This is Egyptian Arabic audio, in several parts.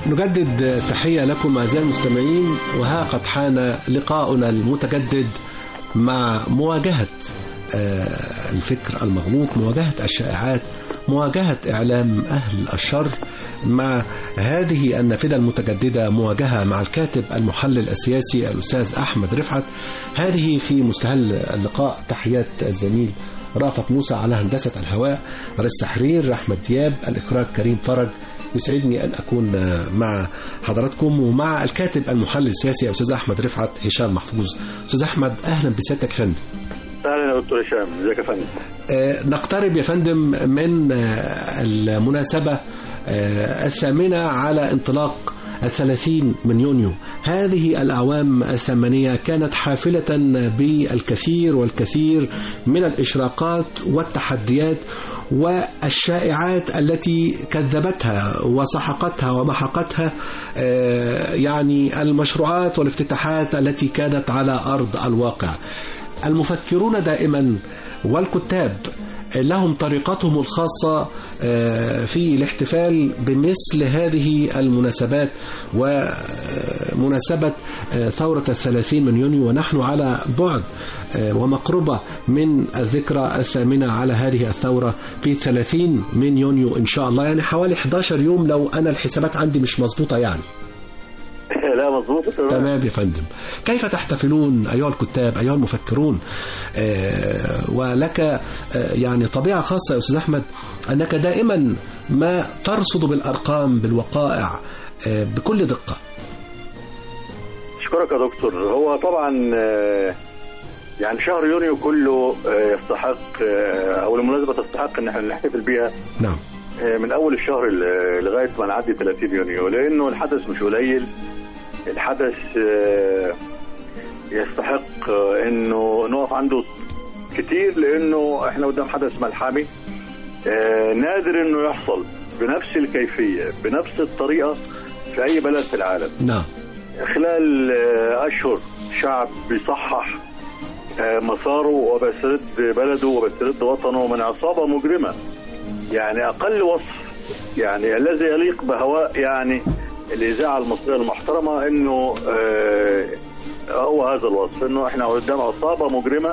نجدد تحية لكم أعزائي المستمعين وها قد حان لقاؤنا المتجدد مع مواجهة الفكر المغلوط مواجهة الشائعات مواجهة إعلام أهل الشر مع هذه النافذة المتجددة مواجهة مع الكاتب المحلل السياسي الأستاذ أحمد رفعت هذه في مستهل اللقاء تحيات الزميل رافت موسى على هندسة الهواء رئيس تحرير أحمد دياب الإخراج كريم فرج يسعدني أن أكون مع حضراتكم ومع الكاتب المحلل السياسي أستاذ أحمد رفعت هشام محفوظ أستاذ أحمد أهلا بسيادتك يا فندم اهلا يا دكتور هشام ازيك يا فندم آه نقترب يا فندم من آه المناسبة آه الثامنة على انطلاق الثلاثين من يونيو هذه الأعوام الثمانية كانت حافلة بالكثير والكثير من الإشراقات والتحديات والشائعات التي كذبتها وسحقتها ومحقتها يعني المشروعات والافتتاحات التي كانت على أرض الواقع المفكرون دائما والكتاب لهم طريقتهم الخاصة في الاحتفال بمثل هذه المناسبات ومناسبة ثورة الثلاثين من يونيو ونحن على بعد ومقربة من الذكرى الثامنة على هذه الثورة في 30 من يونيو إن شاء الله يعني حوالي 11 يوم لو أنا الحسابات عندي مش مظبوطة يعني لا مظبوط تمام يا فندم كيف تحتفلون أيها الكتاب أيها المفكرون آه ولك آه يعني طبيعة خاصة يا أستاذ أحمد أنك دائما ما ترصد بالأرقام بالوقائع آه بكل دقة أشكرك يا دكتور هو طبعا يعني شهر يونيو كله يستحق أو المناسبة تستحق إن احنا نحتفل بيها نعم من أول الشهر لغاية ما نعدي 30 يونيو لأنه الحدث مش قليل الحدث يستحق انه نقف عنده كتير لانه احنا قدام حدث ملحمي نادر انه يحصل بنفس الكيفيه بنفس الطريقه في اي بلد في العالم نعم خلال اشهر شعب بيصحح مساره وبيسترد بلده وبيسترد وطنه من عصابه مجرمه يعني اقل وصف يعني الذي يليق بهواء يعني الاذاعه المصريه المحترمه انه آه هو هذا الوصف انه احنا قدام عصابه مجرمه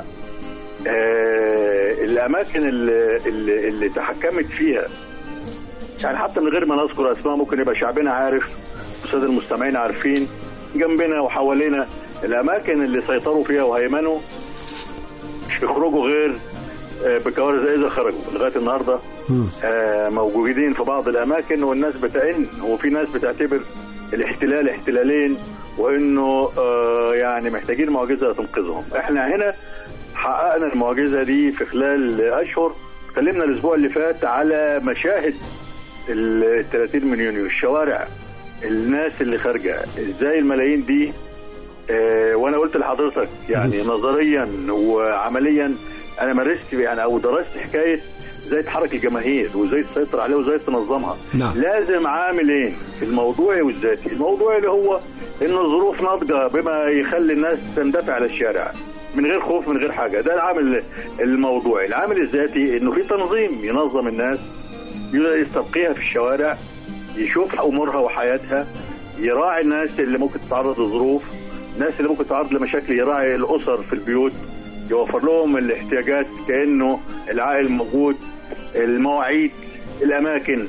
آه الاماكن اللي, اللي, اللي تحكمت فيها يعني حتى من غير ما نذكر اسماء ممكن يبقى شعبنا عارف الساده المستمعين عارفين جنبنا وحوالينا الاماكن اللي سيطروا فيها وهيمنوا مش بيخرجوا غير بكوارث اذا خرجوا لغايه النهارده آه موجودين في بعض الاماكن والناس بتئن وفي ناس بتعتبر الاحتلال احتلالين وانه آه يعني محتاجين معجزه تنقذهم احنا هنا حققنا المعجزه دي في خلال اشهر اتكلمنا الاسبوع اللي فات على مشاهد ال 30 من يونيو الشوارع الناس اللي خارجه ازاي الملايين دي آه وانا قلت لحضرتك يعني نظريا وعمليا انا مارست يعني او درست حكايه ازاي تحرك الجماهير وازاي تسيطر عليها وازاي تنظمها نعم. لازم عاملين الموضوعي والذاتي الموضوعي اللي هو ان الظروف ناضجه بما يخلي الناس تندفع على الشارع من غير خوف من غير حاجه ده العامل الموضوعي العامل الذاتي انه في تنظيم ينظم الناس يستبقيها في الشوارع يشوف امورها وحياتها يراعي الناس اللي ممكن تتعرض لظروف الناس اللي ممكن تتعرض لمشاكل يراعي الاسر في البيوت يوفر لهم الاحتياجات كانه العائل موجود المواعيد الاماكن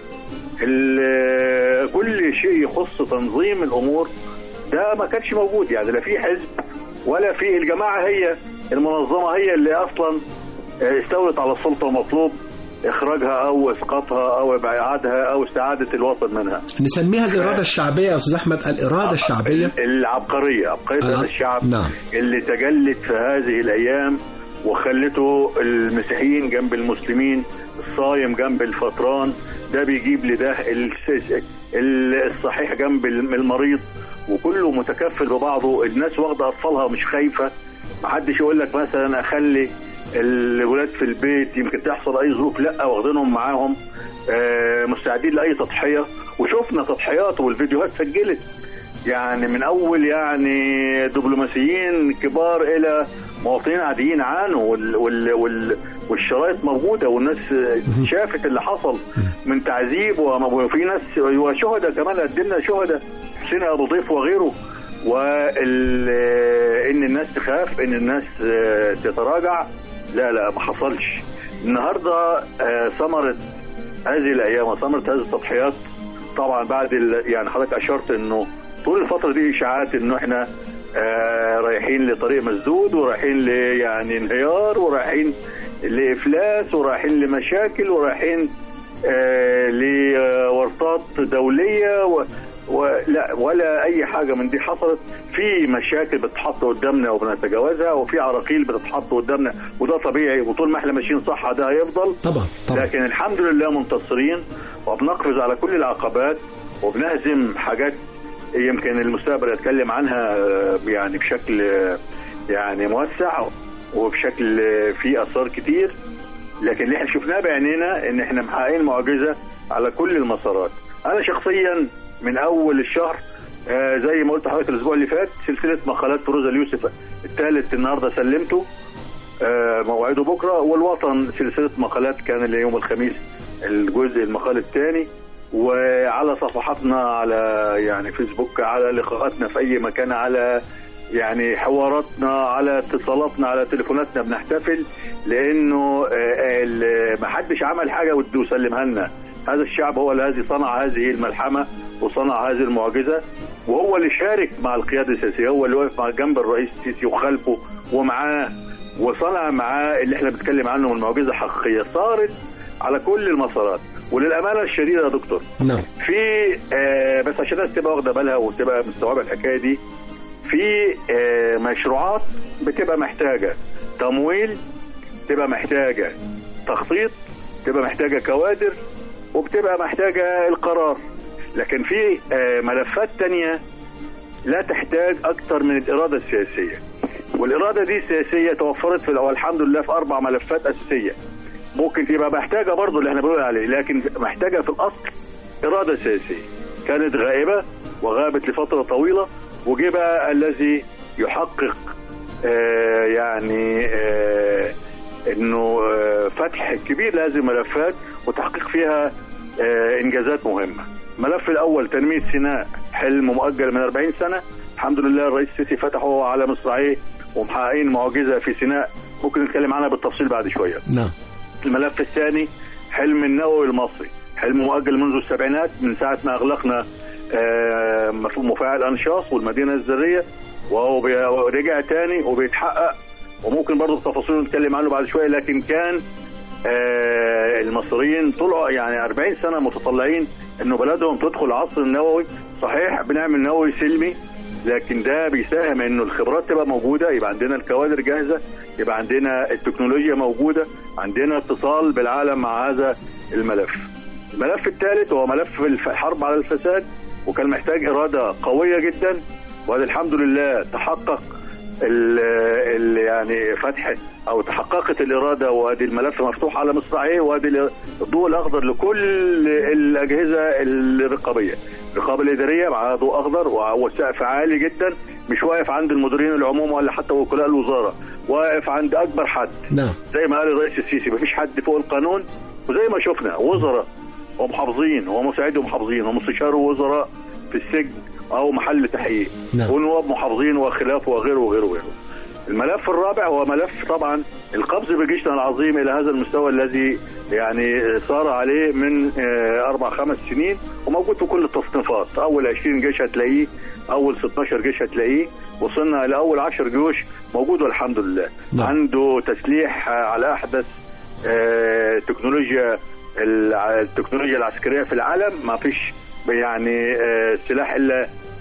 كل شيء يخص تنظيم الامور ده ما كانش موجود يعني لا في حزب ولا في الجماعه هي المنظمه هي اللي اصلا استولت على السلطه ومطلوب اخراجها او اسقاطها او ابعادها او استعاده الوطن منها نسميها الاراده الشعبيه يا استاذ احمد الاراده الشعبيه العبقريه عبقريه هذا الشعب نعم. اللي تجلت في هذه الايام وخلته المسيحيين جنب المسلمين الصايم جنب الفطران ده بيجيب لده الصحيح جنب المريض وكله متكفل ببعضه الناس واخده اطفالها مش خايفه محدش يقول لك مثلا اخلي الولاد في البيت يمكن تحصل اي ظروف لا واخدينهم معاهم آه، مستعدين لاي تضحيه وشفنا تضحيات والفيديوهات سجلت يعني من اول يعني دبلوماسيين كبار الى مواطنين عاديين عانوا وال وال وال والشرايط موجوده والناس شافت اللي حصل من تعذيب وم- وفي ناس وشهداء كمان قدمنا شهداء حسين ابو ضيف وغيره وال ان الناس تخاف ان الناس آه، تتراجع لا لا ما حصلش النهارده آه، ثمره هذه الايام وثمره هذه التضحيات طبعا بعد ال... يعني حضرتك اشرت انه طول الفتره دي اشاعات انه احنا آه رايحين لطريق مسدود ورايحين ل يعني انهيار ورايحين لافلاس ورايحين لمشاكل ورايحين آه لورطات دوليه و... ولا ولا اي حاجه من دي حصلت في مشاكل بتتحط قدامنا وبنتجاوزها وفي عراقيل بتتحط قدامنا وده طبيعي وطول ما احنا ماشيين صح ده هيفضل طبعا طبعا لكن الحمد لله منتصرين وبنقفز على كل العقبات وبنهزم حاجات يمكن المستقبل يتكلم عنها آه، يعني بشكل آه، يعني موسع وبشكل آه، فيه اثار كتير لكن اللي احنا شفناه بعينينا ان احنا محققين معجزه على كل المسارات انا شخصيا من اول الشهر آه، زي ما قلت لحضرتك الاسبوع اللي فات سلسله مقالات فيروز اليوسف الثالث النهارده سلمته آه، موعده بكره والوطن سلسله مقالات كان اليوم الخميس الجزء المقال الثاني وعلى صفحاتنا على يعني فيسبوك على لقاءاتنا في اي مكان على يعني حواراتنا على اتصالاتنا على تليفوناتنا بنحتفل لانه آه، ال- ما حدش عمل حاجه وده يسلمها لنا هذا الشعب هو الذي صنع هذه الملحمه وصنع هذه المعجزه وهو اللي شارك مع القياده السياسيه هو اللي واقف مع جنب الرئيس السيسي وخلفه ومعاه وصنع معاه اللي احنا بنتكلم عنه من معجزه حقيقيه صارت على كل المسارات وللامانه الشديده يا دكتور نعم في آه بس عشان الناس تبقى واخده بالها وتبقى مستوعبه الحكايه دي في آه مشروعات بتبقى محتاجه تمويل تبقى محتاجه تخطيط تبقى محتاجه كوادر وبتبقى محتاجه القرار لكن في آه ملفات تانية لا تحتاج اكتر من الاراده السياسيه والاراده دي السياسيه توفرت في الأول الحمد لله في اربع ملفات اساسيه ممكن تبقى محتاجه برضه اللي احنا بنقول عليه لكن محتاجه في الاصل اراده سياسيه كانت غائبه وغابت لفتره طويله وجه بقى الذي يحقق آه يعني آه انه آه فتح كبير لهذه الملفات وتحقيق فيها آه انجازات مهمه. الملف الاول تنميه سيناء حلم مؤجل من 40 سنه الحمد لله الرئيس السيسي فتحه على مصراعيه ومحققين معجزه في سيناء ممكن نتكلم عنها بالتفصيل بعد شويه. نعم الملف الثاني حلم النووي المصري حلم مؤجل منذ السبعينات من ساعة ما أغلقنا آه، مفهوم مفاعل أنشاص والمدينة الذرية وهو بي- رجع تاني وبيتحقق وممكن برضه التفاصيل نتكلم عنه بعد شوية لكن كان آه، المصريين طلعوا يعني 40 سنة متطلعين انه بلدهم تدخل عصر النووي صحيح بنعمل نووي سلمي لكن ده بيساهم انه الخبرات تبقى موجوده يبقى عندنا الكوادر جاهزه يبقى عندنا التكنولوجيا موجوده عندنا اتصال بالعالم مع هذا الملف الملف الثالث هو ملف الف- الحرب على الفساد وكان محتاج اراده قويه جدا وهذا الحمد لله تحقق ال ال يعني فتح او تحققت الاراده وادي الملف مفتوح على مصراعيه وادي الضوء الاخضر لكل الاجهزه الرقابيه الرقابه الاداريه معاها ضوء اخضر وهو سقف عالي جدا مش واقف عند المديرين العموم ولا حتى وكلاء الوزاره واقف عند اكبر حد نعم زي ما قال الرئيس السيسي مفيش حد فوق القانون وزي ما شفنا وزراء ومحافظين ومساعدي محافظين ومستشار وزراء في السجن او محل تحقيق نعم. ونواب محافظين وخلافه وغيره وغيره وغيره الملف الرابع هو ملف طبعا القفز بجيشنا العظيم الى هذا المستوى الذي يعني صار عليه من آه، اربع خمس سنين وموجود في كل التصنيفات اول 20 جيش هتلاقيه اول 16 جيش هتلاقيه وصلنا لاول 10 جيوش موجود والحمد لله نعم. عنده تسليح آه، على احدث آه، تكنولوجيا الع- التكنولوجيا العسكريه في العالم ما فيش يعني آه، سلاح الا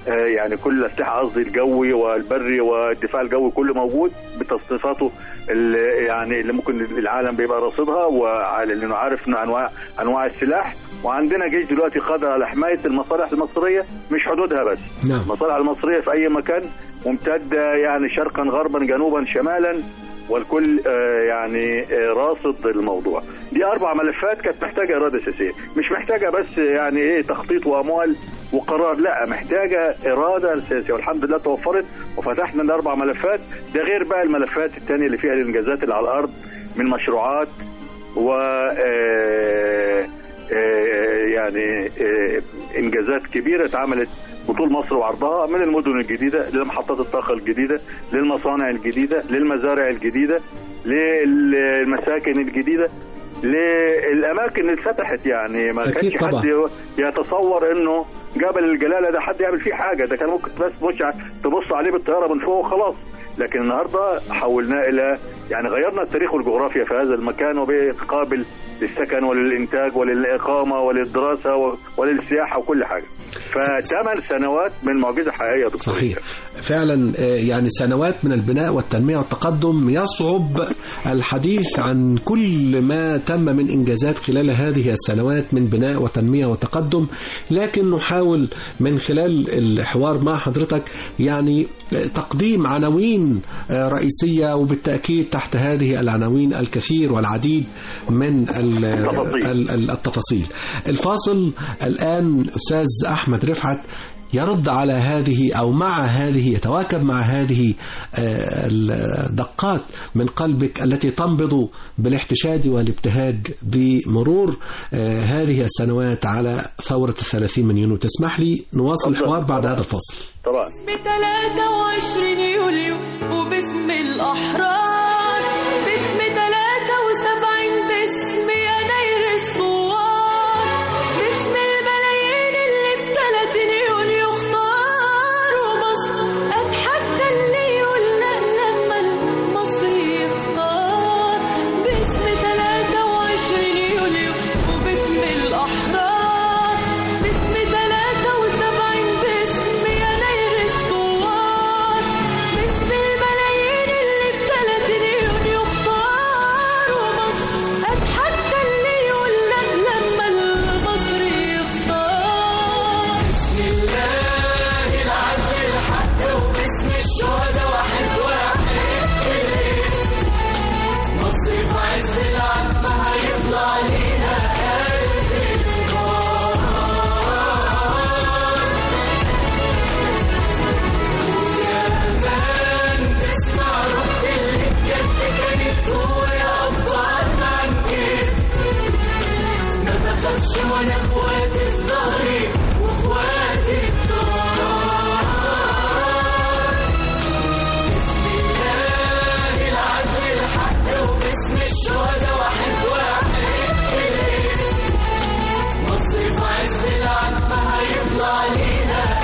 آه، يعني كل الاسلحه قصدي الجوي والبري والدفاع الجوي كله موجود بتصنيفاته اللي يعني اللي ممكن العالم بيبقى راصدها وعلى لانه عارف إنه انواع انواع السلاح وعندنا جيش دلوقتي قادر على حمايه المصالح المصريه مش حدودها بس نعم المصالح المصريه في اي مكان ممتده يعني شرقا غربا جنوبا شمالا والكل آه، يعني آه، راصد الموضوع دي اربع ملفات كانت محتاجه اراده سياسيه مش محتاجه بس يعني ايه تخطيط واموال وقرار لا محتاجه اراده سياسيه والحمد لله توفرت وفتحنا الاربع ملفات ده غير بقى الملفات الثانيه اللي فيها الانجازات اللي على الارض من مشروعات و آه، آه، يعني آه، انجازات كبيره اتعملت بطول مصر وعرضها من المدن الجديده لمحطات الطاقه الجديده للمصانع الجديده للمزارع الجديده للمساكن الجديده للاماكن اللي اتفتحت يعني ما أكيد كانش طبعا. حد يتصور انه جبل الجلاله ده حد يعمل فيه حاجه ده كان ممكن بس تبص ع- تبص عليه بالطياره من فوق وخلاص لكن النهارده حولناه الى يعني غيرنا التاريخ والجغرافيا في هذا المكان وبقابل للسكن وللانتاج وللاقامه وللدراسه و- وللسياحه وكل حاجه فثمان سنوات من معجزه حقيقيه يا دكتور صحيح فعلا آه، يعني سنوات من البناء والتنمية والتقدم يصعب الحديث عن كل ما تم من إنجازات خلال هذه السنوات من بناء وتنمية وتقدم لكن نحاول من خلال الحوار مع حضرتك يعني آه، تقديم عناوين آه، رئيسية وبالتأكيد تحت هذه العناوين الكثير والعديد من ال- التفاصيل. ال- ال- التفاصيل الفاصل الآن أستاذ أحمد رفعت يرد على هذه أو مع هذه يتواكب مع هذه آه، الدقات من قلبك التي تنبض بالاحتشاد والابتهاج بمرور آه، هذه السنوات على ثورة الثلاثين من يونيو تسمح لي نواصل تفضل. الحوار بعد هذا الفاصل طبعا ب 23 يوليو وباسم الأحرار باسم 73 باسم يناير الثوار باسم الملايين اللي في 30 يونيو اختاروا مصر أتحدى اللي يقول لا لما المصري يختار باسم 23 يوليو وباسم الأحرار باسم 73 باسم يناير الثوار باسم الملايين اللي في 30 يونيو اختاروا مصر أتحدى اللي يقول لا لما المصري يختار بسم الله العدل الحق وباسم الشهداء واحد واحد الاسم مصر في عز العتمة هيطلع لينا قلب النار تسمع رحت اللي بجد كانت جوايا أكبر عن كده ما بخافش وانا اخواتي في ظهري واخواتي في ظهري بسم الله العدل الحق وباسم الشهداء واحد واحد الاسم مصر في عز العتمة هيطلع لينا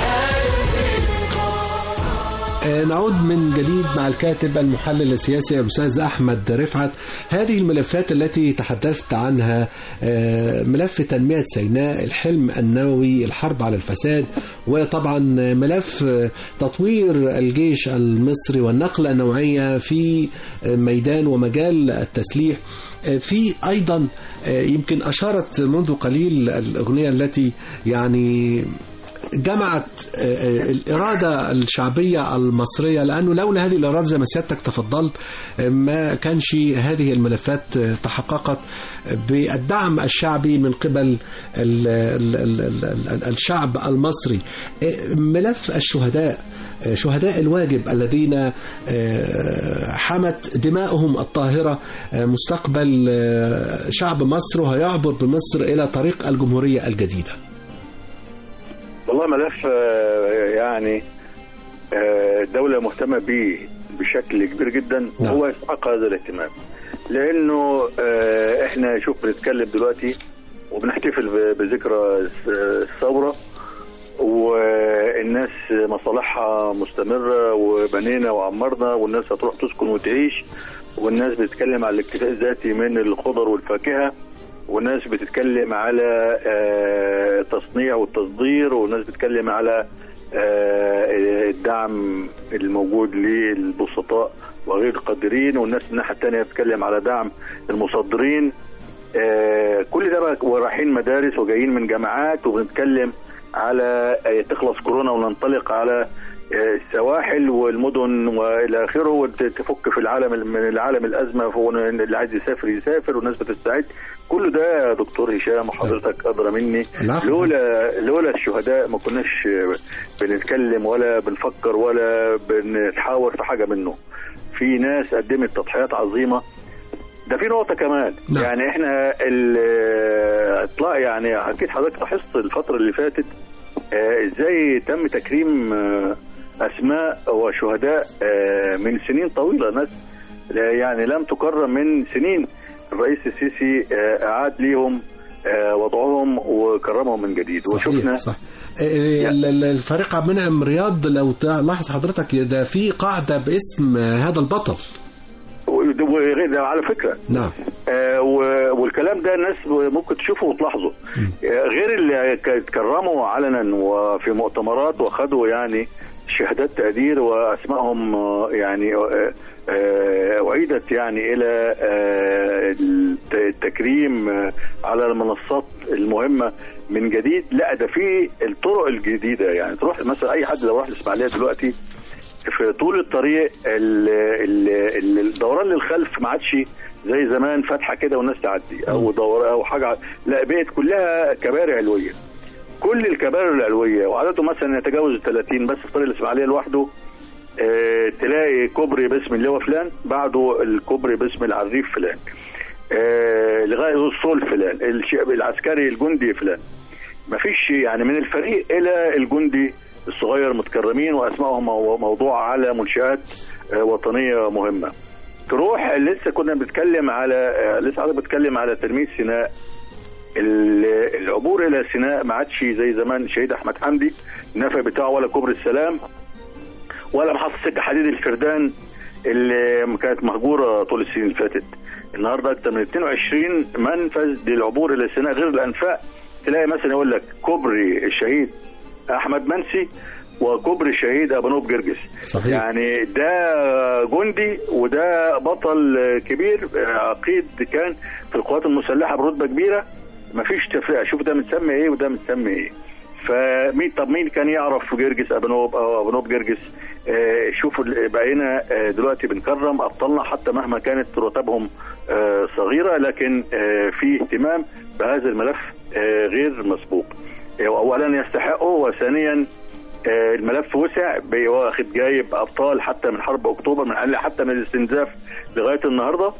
آه، نعود من جديد مع الكاتب المحلل السياسي الأستاذ أحمد رفعت هذه الملفات التي تحدثت عنها آه، ملف تنمية سيناء الحلم النووي الحرب على الفساد وطبعا ملف آه، تطوير الجيش المصري والنقلة النوعية في آه، ميدان ومجال التسليح آه، في أيضا آه، يمكن أشارت منذ قليل الأغنية التي يعني جمعت آه، آه، الإرادة الشعبية المصرية لأنه لولا هذه الإرادة زي ما سيادتك تفضلت آه، ما كانش هذه الملفات آه، تحققت بالدعم الشعبي من قبل ال ال ال ال ال الشعب المصري آه، ملف الشهداء آه، شهداء الواجب الذين آه، حمت دماؤهم الطاهرة آه، مستقبل آه، شعب مصر وهيعبر بمصر إلى طريق الجمهورية الجديدة والله ملف آه، يعني آه، الدولة مهتمة به بشكل كبير جدا نعم. وهو يستحق هذا الاهتمام لأنه آه، احنا شوف بنتكلم دلوقتي وبنحتفل ب- بذكرى الس- الثورة والناس مصالحها مستمرة وبنينا وعمرنا والناس هتروح تسكن وتعيش والناس بتتكلم على الاكتفاء الذاتي من الخضر والفاكهة وناس بتتكلم على آه، التصنيع والتصدير وناس بتتكلم على آه، الدعم الموجود للبسطاء وغير القادرين والناس الناحيه الثانيه بتتكلم على دعم المصدرين آه، كل ده بقى ورايحين مدارس وجايين من جامعات وبنتكلم على آه، تخلص كورونا وننطلق على آه، السواحل والمدن والى اخره وتفك في العالم من العالم الازمه فهو اللي عايز يسافر يسافر والناس بتستعد كل ده يا دكتور هشام وحضرتك ادرى مني العفو. لولا لولا الشهداء ما كناش آه، بنتكلم ولا بنفكر ولا بنتحاور في حاجه منه في ناس قدمت تضحيات عظيمه ده في نقطة كمان نعم. يعني احنا الاطلاع يعني اكيد حضرتك لاحظت الفترة اللي فاتت آه، ازاي تم تكريم آه، اسماء وشهداء آه، من سنين طويلة ناس لا- يعني لم تكرم من سنين الرئيس السيسي آه، اعاد ليهم آه، وضعهم وكرمهم من جديد صحيح وشفنا صح ال- ال- الفريق عبد المنعم رياض لو تلاحظ حضرتك ده في قاعده باسم هذا البطل وغير ده على فكرة نعم آه، و- والكلام ده الناس ممكن تشوفه وتلاحظه آه، غير اللي ك- اتكرموا علنا وفي مؤتمرات واخدوا يعني شهادات تقدير واسمائهم آه، يعني آه، آه، اعيدت يعني الى آه، الت- التكريم آه، على المنصات المهمه من جديد لا ده في الطرق الجديده يعني تروح مثلا اي حد لو راح الاسماعيليه دلوقتي في طول الطريق ال- ال- ال- الدوران للخلف ما عادش زي زمان فتحه كده والناس تعدي او دور او حاجه لا بقت كلها كباري علويه كل الكباري العلويه وعدده مثلا يتجاوز ال 30 بس في طريق الاسماعيليه لوحده آه، تلاقي كوبري باسم اللواء فلان بعده الكوبري باسم العريف فلان آه، لغايه الصول فلان الش- العسكري الجندي فلان ما فيش يعني من الفريق الى الجندي الصغير متكرمين واسمائهم مو- موضوع على منشات آه، وطنيه مهمه تروح لسه كنا بنتكلم على آه، لسه حضرتك بتكلم على تلميذ سيناء ال- العبور الى سيناء ما عادش زي زمان الشهيد احمد حمدي النفق بتاعه ولا كوبري السلام ولا محطه سكه حديد الفردان اللي كانت مهجوره طول السنين اللي فاتت النهارده اكثر من 22 منفذ للعبور الى سيناء غير الانفاق تلاقي مثلا يقول لك كوبري الشهيد احمد منسي وكوبري الشهيد ابانوب جرجس صحيح. يعني ده جندي وده بطل كبير عقيد كان في القوات المسلحه برتبه كبيره مفيش تفرقه شوف ده متسمي ايه وده متسمي ايه فمين طب مين كان يعرف جرجس ابانوب او ابانوب جرجس آه شوفوا ال- بقينا آه دلوقتي بنكرم ابطالنا حتى مهما كانت رتبهم آه صغيره لكن آه في اهتمام بهذا الملف آه غير مسبوق آه، اولا يستحقوا وثانيا آه، الملف وسع بي- واخد جايب ابطال حتى من حرب اكتوبر من حتى من الاستنزاف لغايه النهارده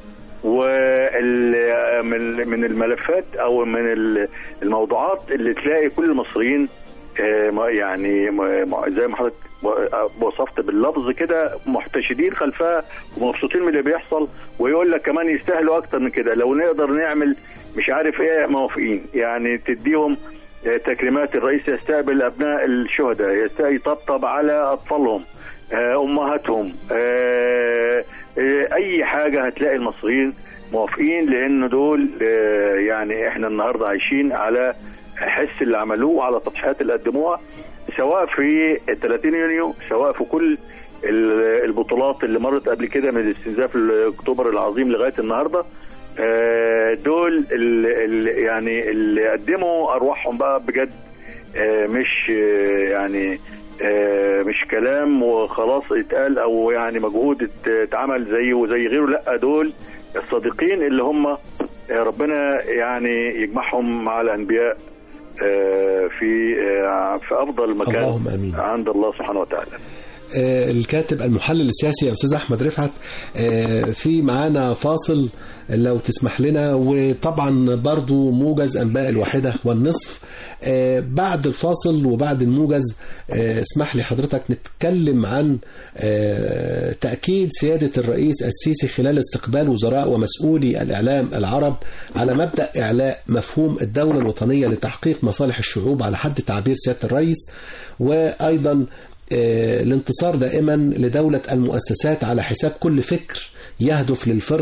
ومن من الملفات او من ال- الموضوعات اللي تلاقي كل المصريين آه، ما- يعني ما- زي ما حضرتك وصفت باللفظ كده محتشدين خلفها ومبسوطين من اللي بيحصل ويقول لك كمان يستاهلوا اكتر من كده لو نقدر نعمل مش عارف ايه موافقين يعني تديهم آه، تكريمات الرئيس يستقبل ابناء الشهداء يست- يطبطب على اطفالهم آه، امهاتهم آه، آه، اي حاجه هتلاقي المصريين موافقين لان دول آه، يعني احنا النهارده عايشين على حس اللي عملوه وعلى تضحيات اللي قدموها سواء في 30 يونيو سواء في كل ال- البطولات اللي مرت قبل كده من استنزاف اكتوبر العظيم لغايه النهارده آه، دول اللي يعني اللي قدموا ارواحهم بقى بجد آه، مش آه، يعني آه، مش كلام وخلاص اتقال او يعني مجهود ات- اتعمل زيه وزي غيره لا دول الصادقين اللي هم آه، ربنا يعني يجمعهم مع الانبياء آه، في آه، في افضل مكان اللهم آمين. عند الله سبحانه وتعالى آه، الكاتب المحلل السياسي يا استاذ احمد رفعت آه، في معانا فاصل لو تسمح لنا وطبعا برضو موجز انباء الواحده والنصف آه، بعد الفاصل وبعد الموجز آه، اسمح لي حضرتك نتكلم عن آه، تاكيد سياده الرئيس السيسي خلال استقبال وزراء ومسؤولي الاعلام العرب على مبدا اعلاء مفهوم الدوله الوطنيه لتحقيق مصالح الشعوب على حد تعبير سياده الرئيس وايضا آه، الانتصار دائما لدولة المؤسسات على حساب كل فكر يهدف للفرقة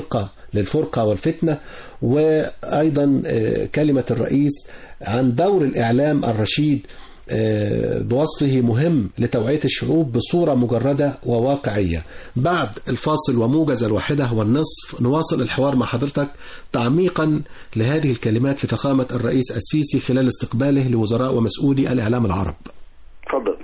للفرقة والفتنة وأيضا آه، كلمة الرئيس عن دور الإعلام الرشيد آه، بوصفه مهم لتوعية الشعوب بصورة مجردة وواقعية بعد الفاصل وموجز الواحدة والنصف نواصل الحوار مع حضرتك تعميقا لهذه الكلمات لفخامة الرئيس السيسي خلال استقباله لوزراء ومسؤولي الإعلام العرب اتفضل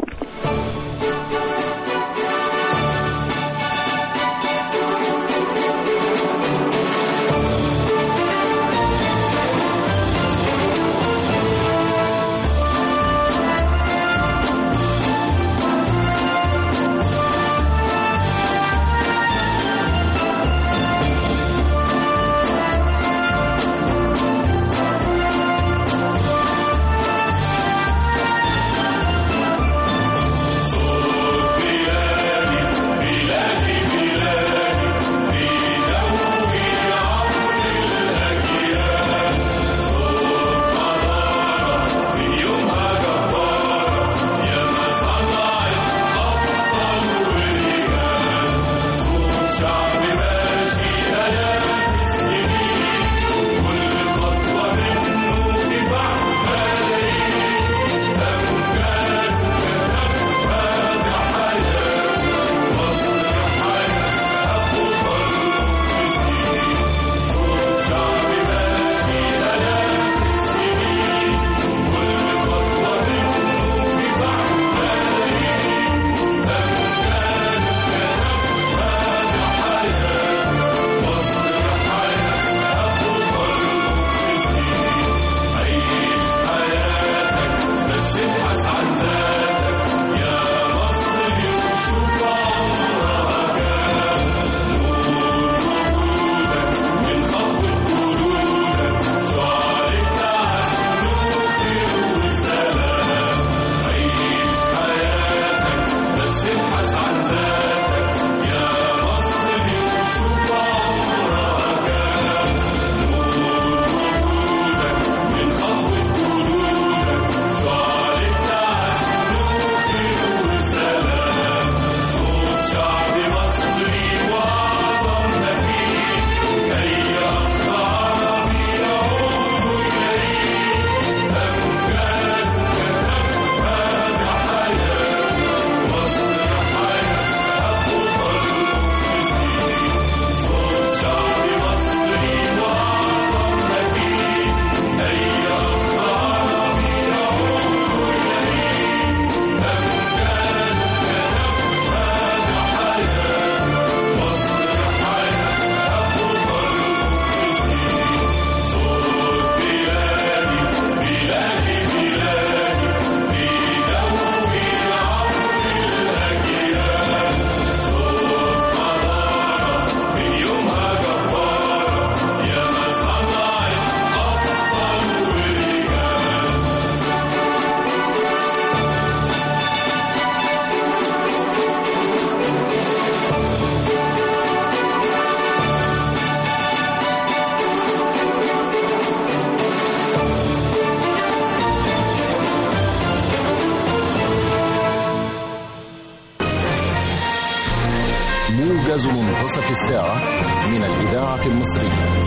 موجز منتصف الساعة من الإذاعة المصرية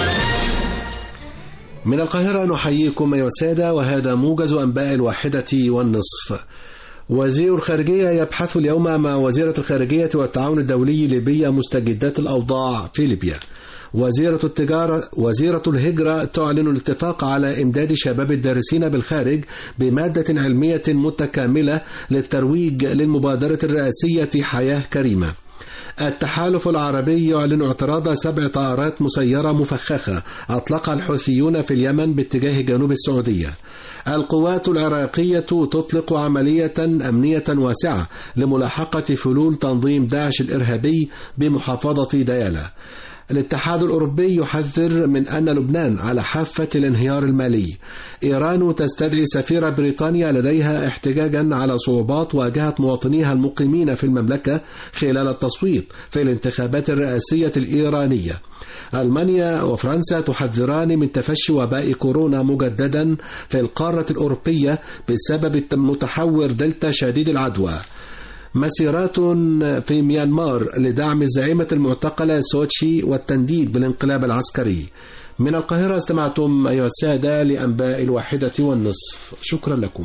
من القاهرة نحييكم أيها السادة وهذا موجز أنباء الواحدة والنصف وزير الخارجية يبحث اليوم مع وزيرة الخارجية والتعاون الدولي ليبيا مستجدات الأوضاع في ليبيا وزيرة التجارة وزيرة الهجرة تعلن الاتفاق على إمداد شباب الدارسين بالخارج بمادة علمية متكاملة للترويج للمبادرة الرئاسية حياة كريمة التحالف العربي يعلن اعتراض سبع طائرات مسيرة مفخخة أطلقها الحوثيون في اليمن باتجاه جنوب السعودية القوات العراقية تطلق عملية أمنية واسعة لملاحقة فلول تنظيم داعش الإرهابي بمحافظة ديالى الاتحاد الأوروبي يحذر من أن لبنان على حافة الانهيار المالي إيران تستدعي سفير بريطانيا لديها احتجاجا على صعوبات واجهت مواطنيها المقيمين في المملكة خلال التصويت في الانتخابات الرئاسية الإيرانية ألمانيا وفرنسا تحذران من تفشي وباء كورونا مجددا في القارة الأوروبية بسبب المتحور دلتا شديد العدوى مسيرات في ميانمار لدعم الزعيمة المعتقلة سوتشي والتنديد بالانقلاب العسكري من القاهرة استمعتم أيها السادة لأنباء الواحدة والنصف شكرا لكم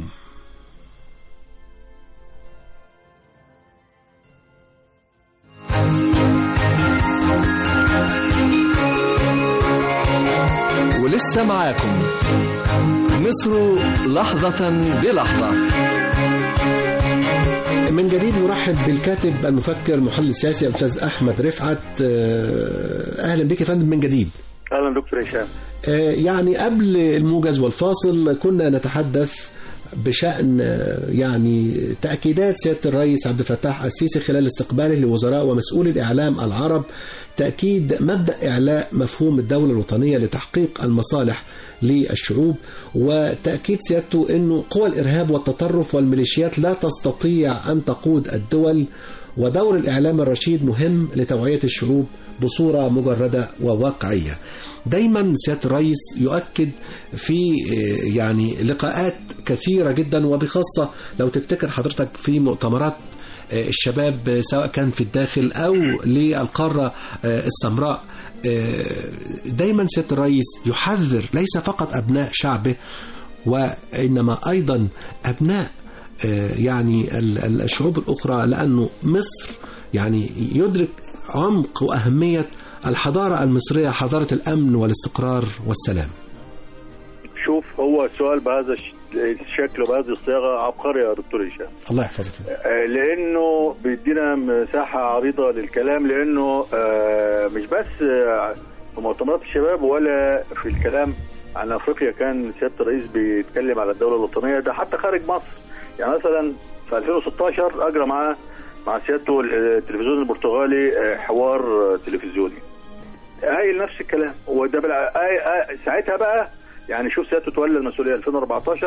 ولسه معاكم مصر لحظة بلحظة من جديد نرحب بالكاتب المفكر المحلل السياسي الأستاذ أحمد رفعت آه، أهلا بك يا فندم من جديد اهلا دكتور هشام آه، يعني قبل الموجز والفاصل كنا نتحدث بشأن آه، يعني تأكيدات سيادة الرئيس عبد الفتاح السيسي خلال استقباله لوزراء ومسؤولي الإعلام العرب تأكيد مبدأ إعلاء مفهوم الدولة الوطنية لتحقيق المصالح للشعوب وتأكيد سيادته أنه قوى الإرهاب والتطرف والميليشيات لا تستطيع أن تقود الدول ودور الإعلام الرشيد مهم لتوعية الشعوب بصورة مجردة وواقعية دايما سيادة الرئيس يؤكد في آه، يعني لقاءات كثيرة جدا وبخاصة لو تفتكر حضرتك في مؤتمرات آه، الشباب آه، سواء كان في الداخل أو للقارة آه، السمراء آه، دايما سيادة الرئيس يحذر ليس فقط أبناء شعبه وإنما أيضا أبناء آه، يعني ال- ال- الشعوب الأخرى لأنه مصر يعني يدرك عمق وأهمية الحضارة المصرية حضارة الأمن والاستقرار والسلام شوف هو السؤال بهذا الش- الشكل وبهذه الصياغه عبقري يا دكتور هشام الله يحفظك آه، لانه بيدينا مساحه عريضه للكلام لانه آه، مش بس آه، في مؤتمرات الشباب ولا في الكلام عن افريقيا كان سياده الرئيس بيتكلم على الدوله الوطنيه ده حتى خارج مصر يعني مثلا في 2016 اجرى معاه مع سيادته التلفزيون البرتغالي آه، حوار آه، تلفزيوني قايل نفس الكلام وده بلا... آي... آي... ساعتها بقى يعني شوف سيادته تولى المسؤوليه 2014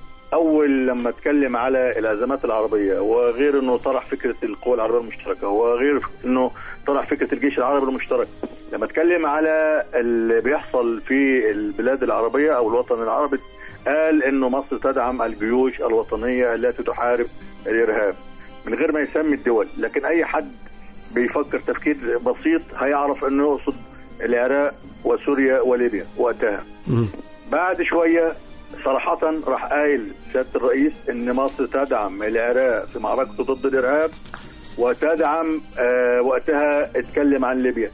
اول لما اتكلم على الازمات العربيه وغير انه طرح فكره القوى العربيه المشتركه وغير انه طرح فكره الجيش العربي المشترك لما اتكلم على اللي بيحصل في البلاد العربيه او الوطن العربي قال انه مصر تدعم الجيوش الوطنيه التي تحارب الارهاب من غير ما يسمي الدول لكن اي حد بيفكر تفكير بسيط هيعرف انه يقصد العراق وسوريا وليبيا وقتها مم. بعد شويه صراحة راح قايل سيادة الرئيس إن مصر تدعم العراق في معركته ضد الإرهاب وتدعم آه وقتها اتكلم عن ليبيا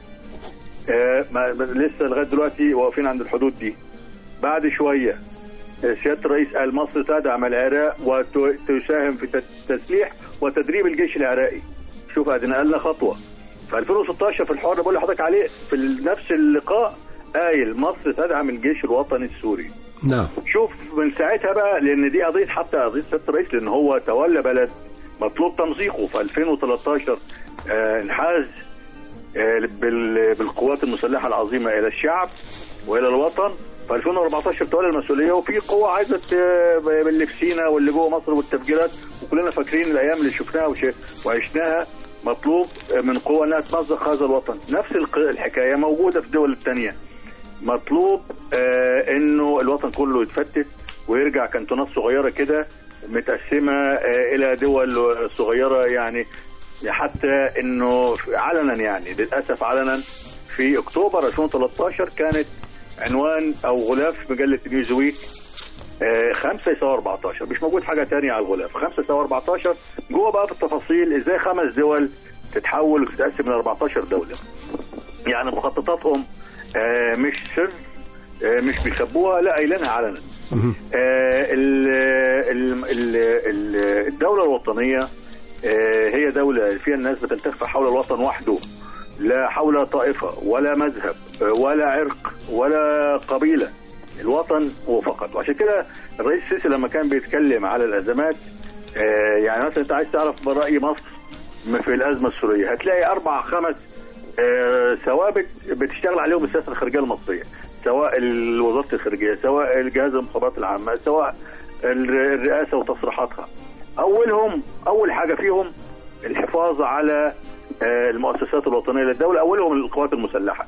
آه ما ما- لسه لغاية دلوقتي واقفين عند الحدود دي بعد شوية آه، سيادة الرئيس قال مصر تدعم العراق وتساهم في تس- تسليح وتدريب الجيش العراقي شوف ادينا قالنا خطوة في 2016 في الحوار اللي بقول لحضرتك عليه في نفس اللقاء قايل مصر تدعم الجيش الوطني السوري نعم شوف من ساعتها بقى لان دي قضيه حتى قضيه سياده الرئيس لان هو تولى بلد مطلوب تمزيقه في 2013 آه، انحاز آه، بال- بالقوات المسلحه العظيمه الى الشعب والى الوطن في 2014 تولى المسؤوليه وفي قوه عايزه ت- اللي في سينا واللي جوه مصر والتفجيرات وكلنا فاكرين الايام اللي شفناها وش- وعشناها مطلوب من قوه انها تمزق هذا الوطن نفس الق- الحكايه موجوده في الدول الثانيه مطلوب آه انه الوطن كله يتفتت ويرجع كانتونات صغيره كده متقسمه آه الى دول صغيره يعني حتى انه علنا يعني للاسف علنا في اكتوبر 2013 كانت عنوان او غلاف مجله نيوزويك آه، خمسة يساوي 14 مش موجود حاجة تانية على الغلاف خمسة يساوي 14 جوه بقى في التفاصيل ازاي خمس دول تتحول وتتقسم ل 14 دولة يعني مخططاتهم آه، مش سر آه، مش بيخبوها لا قايلينها علنا مم. آه، ال- ال- ال- ال- الدولة الوطنية آه، هي دولة فيها الناس بتلتف حول الوطن وحده لا حول طائفة ولا مذهب آه، ولا عرق ولا قبيلة الوطن هو فقط وعشان كده الرئيس السيسي لما كان بيتكلم على الأزمات آه، يعني مثلا أنت عايز تعرف رأي مصر في الأزمة السورية هتلاقي أربع خمس آه، ثوابت بتشتغل عليهم السياسة الخارجية المصرية سواء ال- وزارة الخارجية سواء الجهاز المخابرات العامة سواء الر- الرئاسة وتصريحاتها أولهم أول حاجة فيهم الحفاظ على آه، المؤسسات الوطنية للدولة أولهم القوات المسلحة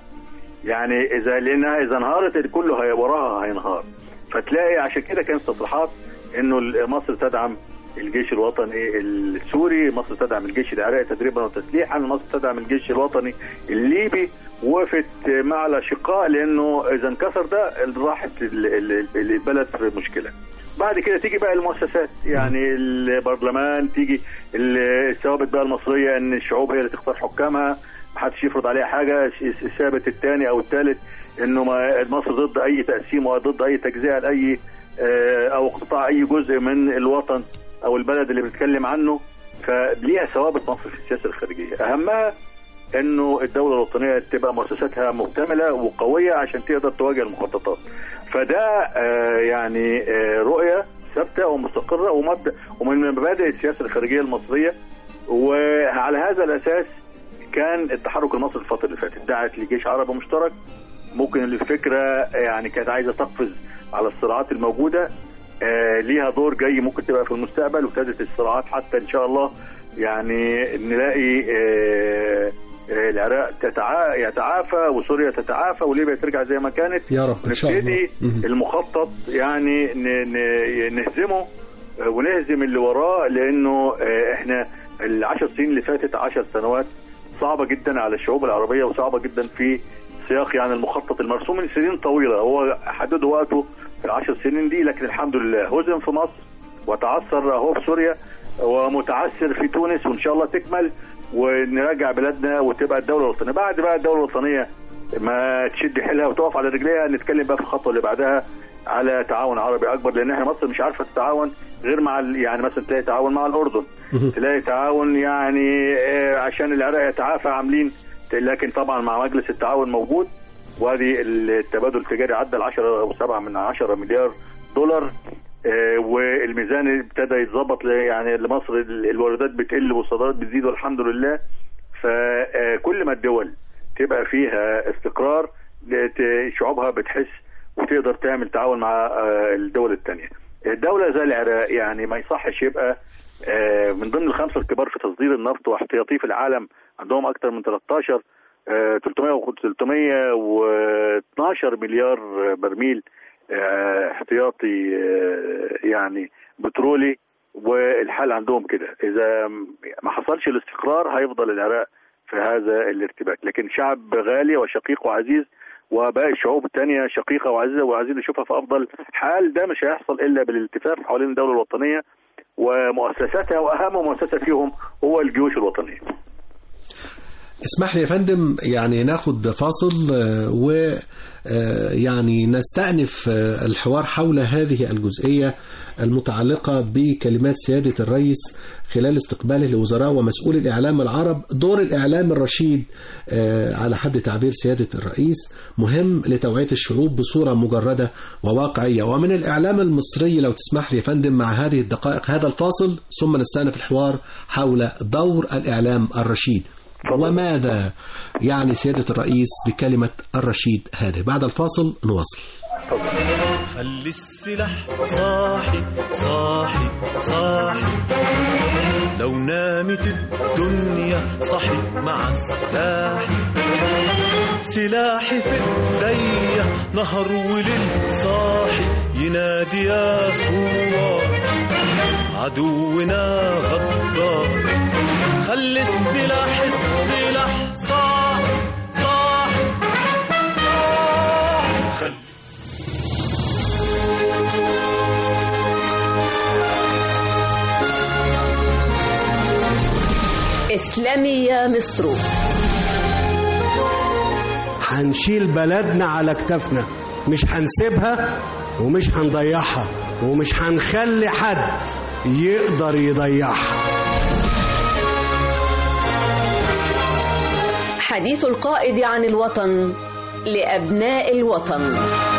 يعني إذا لأنها إذا انهارت كله هي وراها هينهار فتلاقي عشان كده كانت تصريحات إنه ال- مصر تدعم الجيش الوطني السوري مصر تدعم الجيش العراقي تدريبا وتسليحا مصر تدعم الجيش الوطني الليبي وقفت مع الاشقاء لانه اذا انكسر ده راحت ال- ال- البلد في مشكله بعد كده تيجي بقى المؤسسات يعني البرلمان تيجي ال- الثوابت بقى المصريه ان الشعوب هي اللي تختار حكامها محدش يفرض عليها حاجه الثابت الثاني او الثالث انه ما مصر ضد اي تقسيم وضد اي تجزئه لاي آه، او اقتطاع اي جزء من الوطن او البلد اللي بنتكلم عنه فليها ثوابت مصر في السياسه الخارجيه اهمها انه الدوله الوطنيه تبقى مؤسساتها مكتمله وقويه عشان تقدر تواجه المخططات فده آه، يعني آه، رؤيه ثابته ومستقره ومبدا ومن مبادئ السياسه الخارجيه المصريه وعلى هذا الاساس كان التحرك المصري الفتره اللي فاتت دعت لجيش عربي مشترك ممكن الفكره يعني كانت عايزه تقفز على الصراعات الموجوده آه، ليها دور جاي ممكن تبقى في المستقبل وابتدت الصراعات حتى ان شاء الله يعني نلاقي آه، آه، العراق تتعا- يتعافى وسوريا تتعافى وليبيا ترجع زي ما كانت يا رب ان شاء الله نبتدي مهم. المخطط يعني ن- ن- نهزمه آه، ونهزم اللي وراه لانه آه، احنا العشر سنين اللي فاتت عشر سنوات صعبة جدا على الشعوب العربية وصعبة جدا في سياق يعني المخطط المرسوم من سنين طويلة هو حدد وقته في العشر سنين دي لكن الحمد لله هزم في مصر وتعثر اهو في سوريا ومتعثر في تونس وان شاء الله تكمل ونراجع بلادنا وتبقى الدولة الوطنية بعد بقى الدولة الوطنية ما تشد حيلها وتقف على رجليها نتكلم بقى في الخطوة اللي بعدها على تعاون عربي اكبر لان احنا مصر مش عارفه تتعاون غير مع ال- يعني مثلا تلاقي تعاون مع الاردن تلاقي تعاون يعني آه، عشان العراق يتعافى عاملين لكن طبعا مع مجلس التعاون موجود وادي التبادل التجاري عدى ال 10 او 7 من 10 مليار دولار آه، والميزان ابتدى يتظبط ل- يعني لمصر ال- الواردات بتقل والصادرات بتزيد والحمد لله فكل ما الدول تبقى فيها استقرار ت- شعوبها بتحس وتقدر تعمل تعاون مع آه، الدول الثانيه. الدوله زي العراق يعني ما يصحش يبقى آه، من ضمن الخمسه الكبار في تصدير النفط واحتياطيه في العالم عندهم اكثر من 13 آه، 300 و 312 مليار برميل آه، احتياطي آه، يعني بترولي والحال عندهم كده اذا ما حصلش الاستقرار هيفضل العراق في هذا الارتباك لكن شعب غالي وشقيق وعزيز وباقي الشعوب الثانيه شقيقه وعزيزه وعايزين نشوفها في افضل حال ده مش هيحصل الا بالالتفاف حوالين الدوله الوطنيه ومؤسساتها واهم مؤسسه فيهم هو الجيوش الوطنيه. اسمح لي يا فندم يعني ناخد فاصل آه، و آه، يعني نستأنف آه، الحوار حول هذه الجزئية المتعلقة بكلمات سيادة الرئيس خلال استقباله لوزراء ومسؤول الإعلام العرب دور الإعلام الرشيد آه، على حد تعبير سيادة الرئيس مهم لتوعية الشعوب بصورة مجردة وواقعية ومن الإعلام المصري لو تسمح لي يا فندم مع هذه الدقائق هذا الفاصل ثم نستأنف الحوار حول دور الإعلام الرشيد وماذا يعني سيادة الرئيس بكلمة الرشيد هذه بعد الفاصل نواصل خلي السلاح صاحي صاحي صاحي لو نامت الدنيا صحي مع السلاح سلاحي في ايديا نهر وليل صاحي ينادي يا صور عدونا غدار خلي السلاح السلاح صاحي صاحي صاحي خلي إسلامي يا مصر هنشيل بلدنا على كتافنا مش هنسيبها ومش هنضيعها ومش هنخلي حد يقدر يضيعها حديث القائد عن الوطن لأبناء الوطن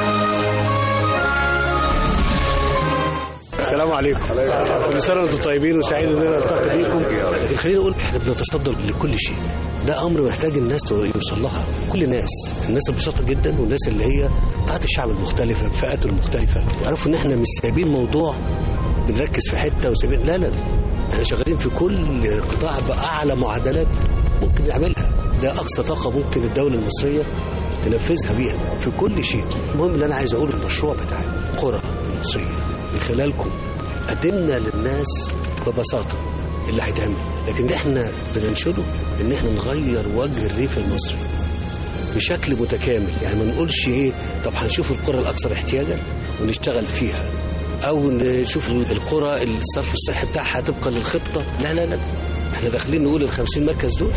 السلام عليكم كل سنه وانتم طيبين وسعيد ان انا التقي بيكم لكن خلينا نقول احنا بنتصدر لكل شيء ده امر محتاج الناس يوصل لها كل الناس الناس البسيطه جدا والناس اللي هي بتاعت الشعب المختلفه فئاته المختلفه يعرفوا ان احنا مش سايبين موضوع بنركز في حته وسايبين لا لا احنا شغالين في كل قطاع باعلى معدلات ممكن نعملها ده اقصى طاقه ممكن الدوله المصريه تنفذها بيها في كل شيء المهم اللي انا عايز اقوله المشروع بتاع القرى المصريه من خلالكم قدمنا للناس ببساطه اللي هيتعمل لكن اللي احنا بننشده ان احنا نغير وجه الريف المصري بشكل متكامل يعني ما نقولش ايه طب هنشوف القرى الاكثر احتياجا ونشتغل فيها او نشوف القرى الصرف الصحي بتاعها طبقا للخطه لا لا لا احنا داخلين نقول ال 50 مركز دول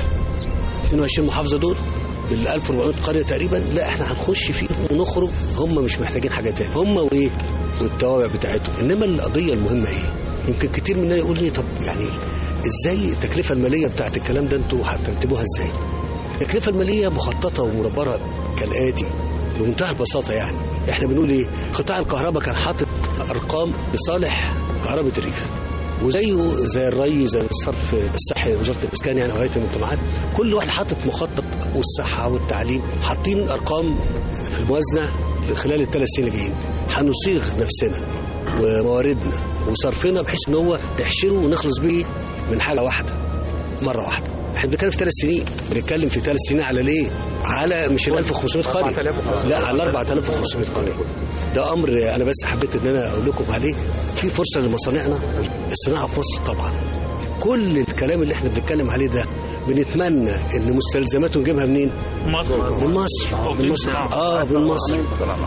22 محافظه دول بال 1400 قريه تقريبا لا احنا هنخش فيهم ونخرج هم مش محتاجين حاجه تاني هم وايه والتوابع بتاعتهم انما القضيه المهمه ايه يمكن كتير مننا يقول لي طب يعني ازاي التكلفه الماليه بتاعت الكلام ده انتوا هترتبوها ازاي التكلفه الماليه مخططه ومدبره كالاتي بمنتهى البساطه يعني احنا بنقول ايه قطاع الكهرباء كان حاطط ارقام لصالح كهرباء الريف وزيه زي الري زي الصرف الصحي وزاره الاسكان يعني وهيئه المجتمعات كل واحد حاطط مخطط والصحه والتعليم حاطين ارقام في الموازنه خلال الثلاث سنين الجايين هنصيغ نفسنا ومواردنا وصرفنا بحيث ان هو نحشره ونخلص بيه من حاجه واحده مره واحده احنا بنتكلم في ثلاث سنين بنتكلم في ثلاث سنين على ليه؟ على مش ال 1500 قريه لا على 4500 قريه ده امر انا بس حبيت ان انا اقول لكم عليه في فرصه لمصانعنا الصناعه في مصر طبعا كل الكلام اللي احنا بنتكلم عليه ده بنتمنى ان مستلزماته نجيبها منين؟ مصر من مصر من مصر اه من مصر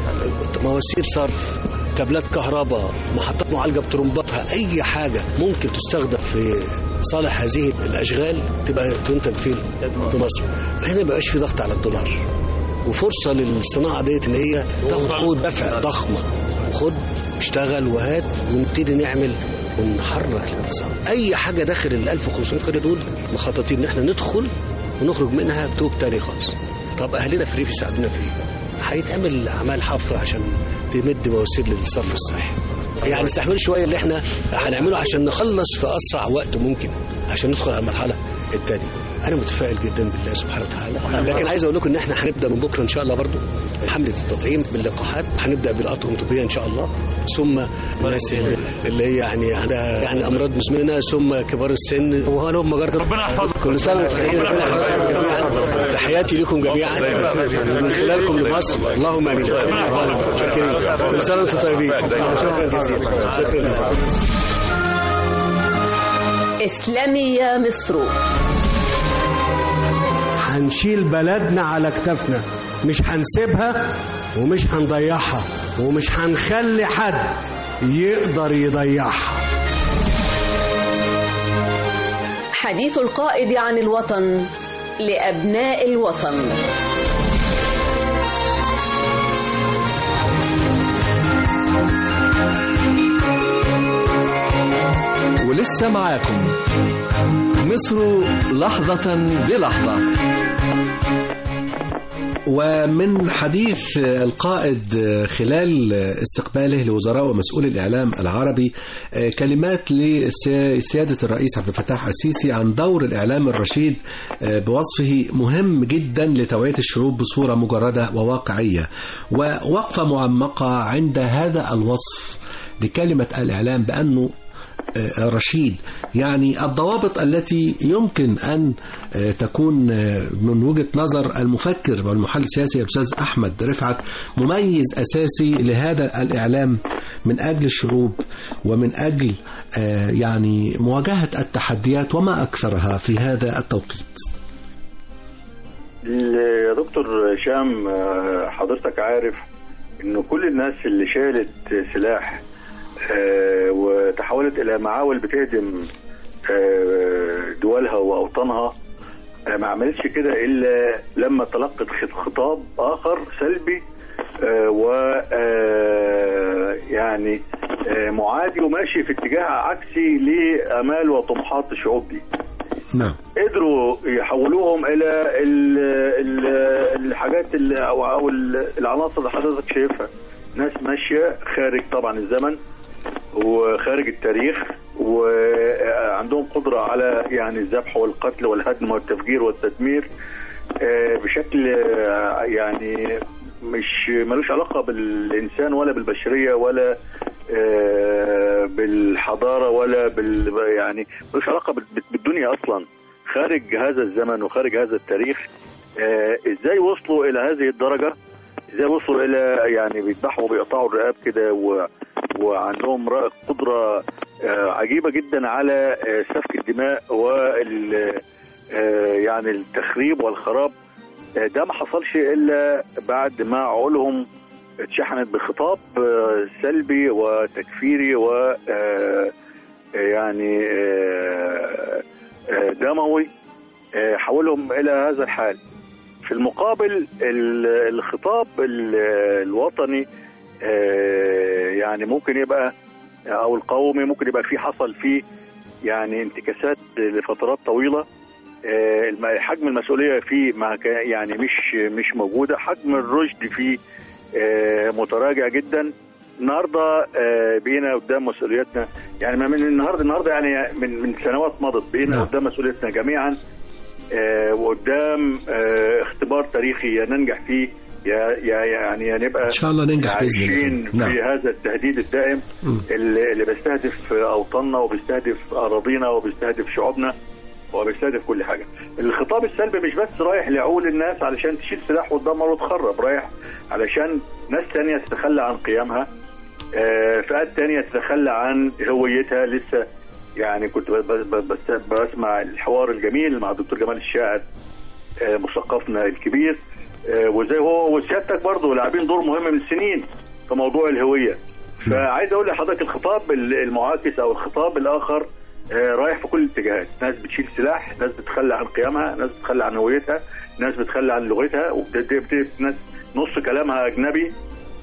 مواسير صرف كابلات كهرباء محطات معالجه بترمباتها اي حاجه ممكن تستخدم في صالح هذه الاشغال تبقى تنتج فين؟ في مصر هنا ما بقاش في ضغط على الدولار وفرصه للصناعه ديت ان هي تاخد قوه دفع ضخمه خد اشتغل وهات ونبتدي نعمل ونحرك الاقتصاد اي حاجه داخل ال 1500 قريه دول مخططين ان احنا ندخل ونخرج منها بتوب تاني خالص طب اهلنا في الريف يساعدونا في ايه؟ هيتعمل اعمال حفر عشان تمد مواسير للصرف الصحي يعني استحمل شويه اللي احنا هنعمله عشان نخلص في اسرع وقت ممكن عشان ندخل على المرحله الثانيه انا متفائل جدا بالله سبحانه وتعالى لكن عايز اقول لكم ان احنا هنبدا من بكره ان شاء الله برضو حمله التطعيم باللقاحات هنبدا بالاطقم الطبيه ان شاء الله ثم الناس اللي, اللي هي يعني عندها يعني امراض مزمنه ثم كبار السن وهلهم مجرد ربنا يحفظك كل سنه وانتم طيبين ربنا يحفظكم جميعا تحياتي لكم جميعا من خلالكم لمصر اللهم امين شكرا كل سنه وانتم طيبين شكرا جزيلا شكرا جزيلا إسلامية مصر هنشيل بلدنا على كتافنا مش هنسيبها ومش هنضيعها ومش هنخلي حد يقدر يضيعها حديث القائد عن الوطن لأبناء الوطن ولسه معاكم مصر لحظة بلحظة ومن حديث القائد خلال استقباله لوزراء ومسؤول الإعلام العربي كلمات لسيادة الرئيس عبد الفتاح السيسي عن دور الإعلام الرشيد بوصفه مهم جدا لتوعية الشعوب بصورة مجردة وواقعية ووقفة معمقة عند هذا الوصف لكلمة الإعلام بأنه رشيد يعني الضوابط التي يمكن أن تكون من وجهة نظر المفكر والمحلل السياسي الأستاذ أحمد رفعت مميز أساسي لهذا الإعلام من أجل الشعوب ومن أجل يعني مواجهة التحديات وما أكثرها في هذا التوقيت يا دكتور هشام حضرتك عارف انه كل الناس اللي شالت سلاح آه، وتحولت الى معاول بتهدم آه، دولها واوطانها آه، ما عملتش كده الا لما تلقت خط- خطاب اخر سلبي و يعني آه، معادي وماشي في اتجاه عكسي لامال وطموحات الشعوب دي نعم قدروا يحولوهم الى ال ال الحاجات ال او او ال- العناصر اللي حضرتك شايفها ناس ماشيه خارج طبعا الزمن وخارج التاريخ وعندهم قدره على يعني الذبح والقتل والهدم والتفجير والتدمير آه، بشكل آه، يعني مش ملوش علاقه بالانسان ولا بالبشريه ولا آه، بالحضاره ولا بال يعني ملوش علاقه بال- بالدنيا اصلا خارج هذا الزمن وخارج هذا التاريخ آه، ازاي وصلوا الى هذه الدرجه ازاي وصلوا الى يعني بيذبحوا وبيقطعوا الرقاب كده و... وعندهم ر- قدره آه، عجيبه جدا على آه، سفك الدماء وال آه، يعني التخريب والخراب آه، ده ما حصلش الا بعد ما عقولهم اتشحنت بخطاب آه، سلبي وتكفيري و آه، يعني آه، آه، دموي آه، حولهم الى هذا الحال في المقابل ال- الخطاب ال- الوطني آه، يعني ممكن يبقى او القومي ممكن يبقى فيه حصل فيه يعني انتكاسات لفترات طويله آه، الم- حجم المسؤوليه فيه ما كا- يعني مش مش موجوده حجم الرشد فيه آه، متراجع جدا النهارده آه، بقينا قدام مسؤولياتنا يعني ما من النهارده النهارده يعني من من سنوات مضت بقينا نعم. قدام مسؤوليتنا جميعا آه، وقدام آه، اختبار تاريخي يا ننجح فيه يا يا يعني يا نبقى ان شاء الله ننجح باذن عايشين الله في نعم هذا التهديد الدائم مم. اللي اللي بيستهدف اوطاننا وبيستهدف اراضينا وبيستهدف شعوبنا وبيستهدف كل حاجه. الخطاب السلبي مش بس رايح لعقول الناس علشان تشيل سلاح وتدمر وتخرب، رايح علشان ناس تانية تتخلى عن قيمها آه، فئات تانية تتخلى عن هويتها لسه يعني كنت ب- ب- ب- بس- بسمع الحوار الجميل مع الدكتور جمال الشاعر آه، مثقفنا الكبير آه، وزي هو وسيادتك برضه لاعبين دور مهم من سنين في موضوع الهويه فعايز اقول لحضرتك الخطاب المعاكس او الخطاب الاخر آه، رايح في كل الاتجاهات ناس بتشيل سلاح ناس بتتخلى عن قيمها ناس بتتخلى عن هويتها ناس بتتخلى عن لغتها وبتبتدي ناس نص كلامها اجنبي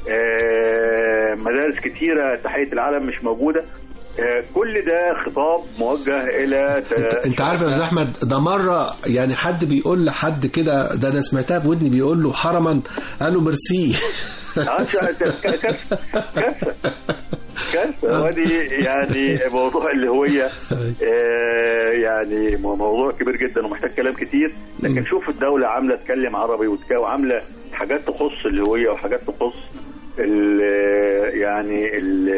آه، مدارس كتيره تحيه العالم مش موجوده آه، كل ده خطاب موجه الى انت, انت عارف يا استاذ احمد ده مره يعني حد بيقول لحد كده ده انا سمعتها بودني بيقول له حرما قال له ميرسي آه، كارثه كارثه كارثه كارثه ودي يعني موضوع الهويه آه، يعني مو- موضوع كبير جدا ومحتاج كلام كتير لكن شوف الدوله عامله تكلم عربي وتك- وعامله حاجات تخص الهويه وحاجات تخص ال يعني ال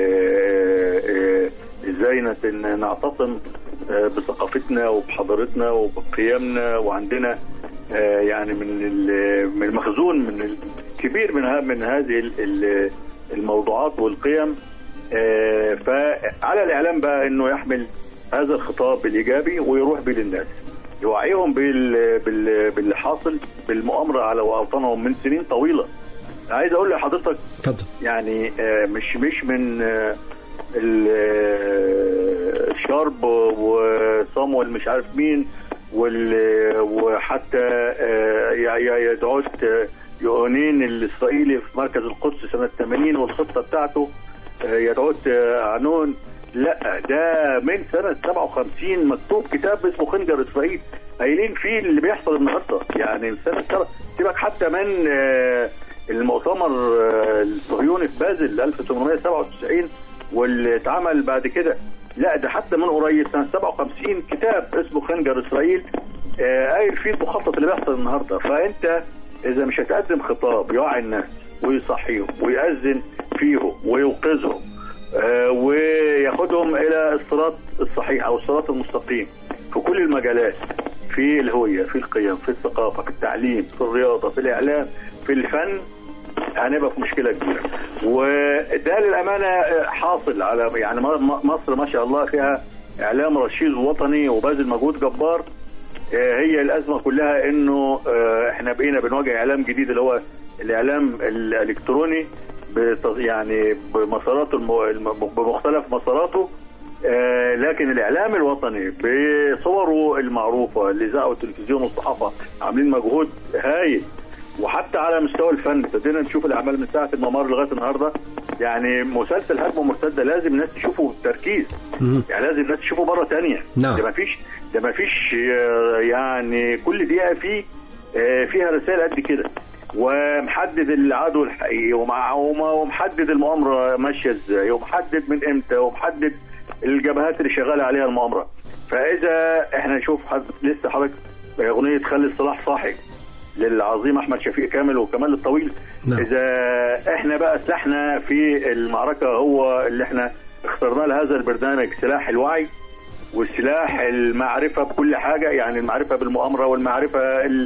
آه، ازاي نت- نعتصم آه، بثقافتنا وبحضارتنا وبقيمنا وعندنا آه، يعني من ال- من المخزون من الكبير من ه- من هذه ال- ال- الموضوعات والقيم آه، فعلى الاعلام بقى انه يحمل هذا الخطاب الايجابي ويروح بيه للناس يوعيهم بال- بال- باللي حاصل بالمؤامره على اوطانهم من سنين طويله عايز اقول لحضرتك اتفضل يعني آه، مش مش من آه، ال- آه، شارب وصامويل مش عارف مين وال- وحتى آه، يا- يا- يدعوت آه، يونين الاسرائيلي في مركز القدس سنه 80 والخطه بتاعته آه، يدعوت آه، عنون لا ده من سنه 57 مكتوب كتاب اسمه خنجر اسرائيل قايلين فيه اللي بيحصل النهارده يعني من سنه سبع- سيبك حتى من آه، المؤتمر آه، الصهيوني في بازل 1897 واللي اتعمل بعد كده لا ده حتى من قريب سنه 57 كتاب اسمه خنجر اسرائيل آه، قايل فيه المخطط اللي بيحصل النهارده فانت اذا مش هتقدم خطاب يوعي الناس ويصحيهم ويأذن فيهم ويوقظهم آه، وياخدهم الى الصراط الصحيح او الصراط المستقيم في كل المجالات في الهويه في القيم في الثقافه في التعليم في الرياضه في الاعلام في الفن هنبقى في مشكله كبيره وده للامانه حاصل على يعني م- مصر ما شاء الله فيها اعلام رشيد وطني وبذل مجهود جبار آه، هي الازمه كلها انه آه، احنا بقينا بنواجه اعلام جديد اللي هو الاعلام الالكتروني بت- يعني بمساراته الم- الم- بمختلف مساراته آه، لكن الاعلام الوطني بصوره المعروفه الاذاعه والتلفزيون والصحافه عاملين مجهود هايل وحتى على مستوى الفن ابتدينا نشوف الاعمال من ساعه الممر لغايه النهارده يعني مسلسل هجمه مرتده لازم الناس تشوفه بتركيز مم. يعني لازم الناس تشوفه مره تانية نعم. ده مفيش ده مفيش آه، يعني كل دقيقه فيه آه، فيها رسائل قد كده ومحدد العدو الحقيقي ومع وما- ومحدد المؤامره ماشيه ازاي ومحدد من امتى ومحدد الجبهات اللي شغاله عليها المؤامره فاذا احنا نشوف حد لسه حضرتك اغنيه خلي الصلاح صاحي للعظيم احمد شفيق كامل وكمال الطويل نعم. اذا احنا بقى سلاحنا في المعركه هو اللي احنا اخترنا لهذا البرنامج سلاح الوعي وسلاح المعرفه بكل حاجه يعني المعرفه بالمؤامره والمعرفه ال-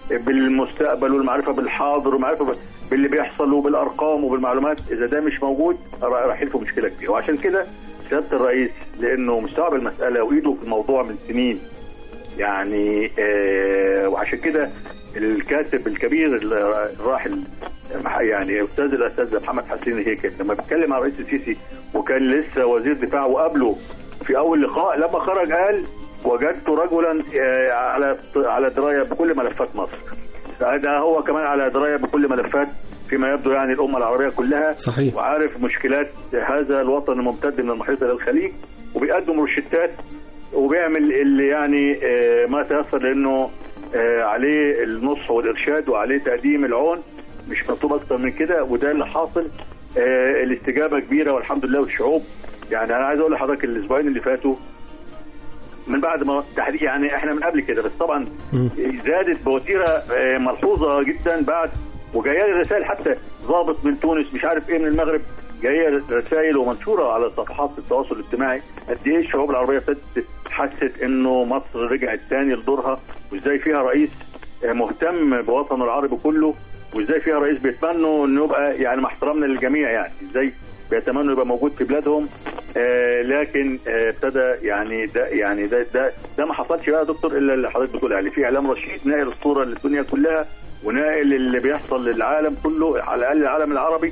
بالمستقبل والمعرفه بالحاضر والمعرفه ب- باللي بيحصل وبالارقام وبالمعلومات اذا ده مش موجود را- رايحين في مشكله كبيره وعشان كده سياده الرئيس لانه مستوعب المساله وايده في الموضوع من سنين يعني آه وعشان كده الكاتب الكبير الراحل يعني استاذ الاساتذه محمد حسين هيكل لما بيتكلم عن الرئيس السيسي وكان لسه وزير دفاع وقابله في اول لقاء لما خرج قال وجدت رجلا آه، على على درايه بكل ملفات مصر ده هو كمان على درايه بكل ملفات فيما يبدو يعني الامه العربيه كلها صحيح. وعارف مشكلات هذا الوطن الممتد من المحيط الى الخليج وبيقدم روشتات وبيعمل اللي يعني آه، ما تيسر لانه آه، عليه النصح والارشاد وعليه تقديم العون مش مطلوب اكتر من كده وده اللي حاصل آه، الاستجابه كبيره والحمد لله والشعوب يعني انا عايز اقول لحضرتك الاسبوعين اللي فاتوا من بعد ما تحديد يعني احنا من قبل كده بس طبعا زادت بوتيره آه، ملحوظه جدا بعد وجايه لي رسائل حتى ضابط من تونس مش عارف ايه من المغرب جايه رسائل ومنشوره على صفحات التواصل الاجتماعي قد ايه الشعوب العربيه ابتدت حست انه مصر رجعت تاني لدورها وازاي فيها رئيس آه، مهتم بوطنه العربي كله وازاي فيها رئيس بيتمنوا انه يبقى يعني مع احترامنا للجميع يعني ازاي بيتمنوا يبقى موجود في بلادهم آه لكن آه، ابتدى يعني ده يعني ده ده ده ما حصلش بقى يا دكتور الا اللي حضرتك بتقول عليه في اعلام رشيد ناقل الصوره للدنيا كلها وناقل اللي بيحصل للعالم كله على الاقل العالم العربي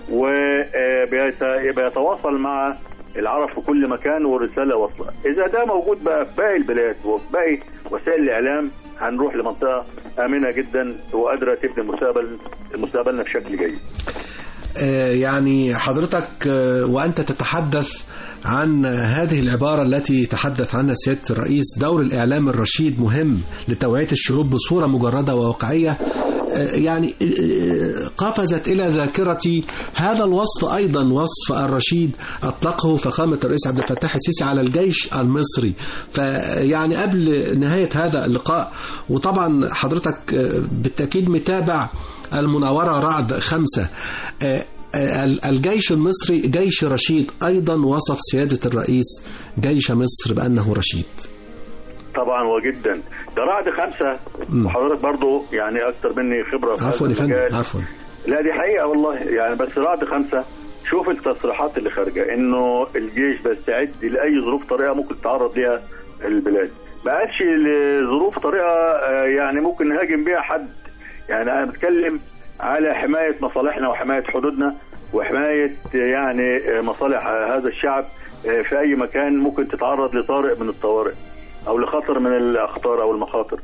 وبيتواصل مع العرب في كل مكان والرساله واصله اذا ده موجود بقى في باقي البلاد وفي باقي وسائل الاعلام هنروح لمنطقه امنه جدا وقادره تبني المستقبل مستقبلنا بشكل جيد آه، يعني حضرتك آه، وأنت تتحدث عن هذه العبارة التي تحدث عنها سيادة الرئيس دور الإعلام الرشيد مهم لتوعية الشعوب بصورة مجردة وواقعية آه، يعني آه، قفزت إلى ذاكرتي هذا الوصف أيضا وصف الرشيد أطلقه فخامة الرئيس عبد الفتاح السيسي على الجيش المصري فيعني قبل نهاية هذا اللقاء وطبعا حضرتك آه، بالتأكيد متابع المناورة رعد خمسة آه، آه، الجيش المصري جيش رشيد أيضا وصف سيادة الرئيس جيش مصر بأنه رشيد طبعا وجدا ده رعد خمسه مم. وحضرتك برضو يعني اكتر مني خبره في عفوا هذا يا فندم المجال عفوا لا دي حقيقه والله يعني بس رعد خمسه شوف التصريحات اللي خارجه انه الجيش بيستعد لاي ظروف طريقه ممكن تتعرض ليها البلاد ما قالش لظروف طريقه آه، يعني ممكن نهاجم بيها حد يعني انا بتكلم على حمايه مصالحنا وحمايه حدودنا وحمايه آه، يعني آه، مصالح آه، هذا الشعب آه، في اي مكان ممكن تتعرض لطارئ من الطوارئ او لخطر من الاخطار او المخاطر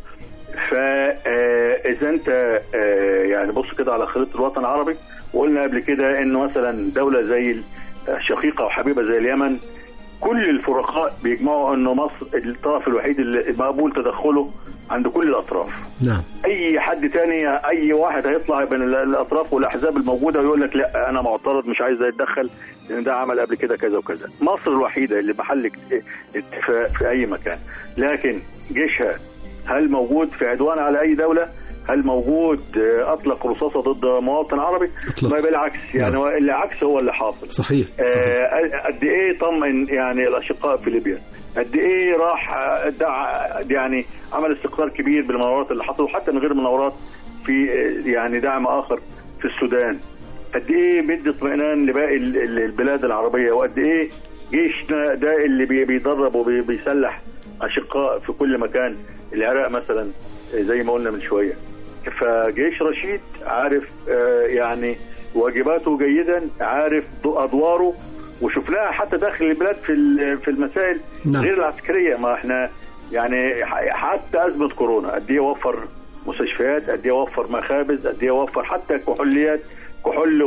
فاذا انت آه، يعني بص كده على خريطه الوطن العربي وقلنا قبل كده انه مثلا دوله زي شقيقه وحبيبه زي اليمن كل الفرقاء بيجمعوا انه مصر الطرف الوحيد اللي مقبول تدخله عند كل الاطراف نعم اي حد تاني اي واحد هيطلع بين ال- الاطراف والاحزاب الموجوده ويقول لك لا انا معترض مش عايز اتدخل لان ده عمل قبل كده كذا وكذا مصر الوحيده اللي محل اكت- اتفاق في اي مكان لكن جيشها هل موجود في عدوان على اي دوله هل موجود آه، اطلق رصاصه ضد مواطن عربي إطلاق. ما بالعكس يعني نعم. هو العكس هو اللي حاصل صحيح صحيح آه، قد ايه طمن يعني الاشقاء في ليبيا قد ايه راح آه، دع يعني عمل استقرار كبير بالمناورات اللي حصلوا حتى من غير مناورات في آه، يعني دعم اخر في السودان قد ايه بيدي اطمئنان لباقي ال- ال- البلاد العربيه وقد ايه جيشنا ده اللي بي- بيدرب وبيسلح اشقاء في كل مكان العراق مثلا آه، زي ما قلنا من شويه فجيش رشيد عارف آه، يعني واجباته جيدا عارف ض- ادواره وشفناها حتى داخل البلاد في ال- في المسائل نعم. غير العسكريه ما احنا يعني ح- حتى ازمه كورونا قد ايه وفر مستشفيات قد ايه وفر مخابز قد ايه وفر حتى كحوليات كحول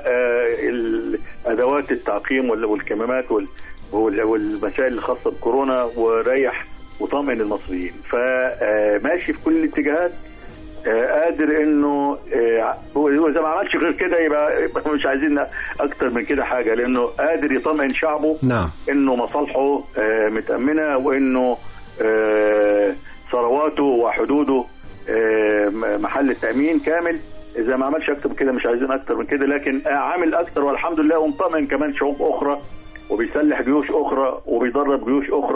وادوات التعقيم وال- والكمامات وال- وال- والمسائل الخاصه بكورونا وريح وطمئن المصريين فماشي في كل الاتجاهات آه، قادر انه آه، هو اذا ما عملش غير كده يبقى يبقى مش عايزين اكتر من كده حاجه لانه قادر يطمئن شعبه نعم انه مصالحه آه، متامنه وانه آه، ثرواته وحدوده آه، م- محل تامين كامل اذا ما عملش اكتر من كده مش عايزين اكتر من كده لكن آه، عامل اكتر والحمد لله ومطمئن كمان شعوب اخرى وبيسلح جيوش اخرى وبيدرب جيوش اخرى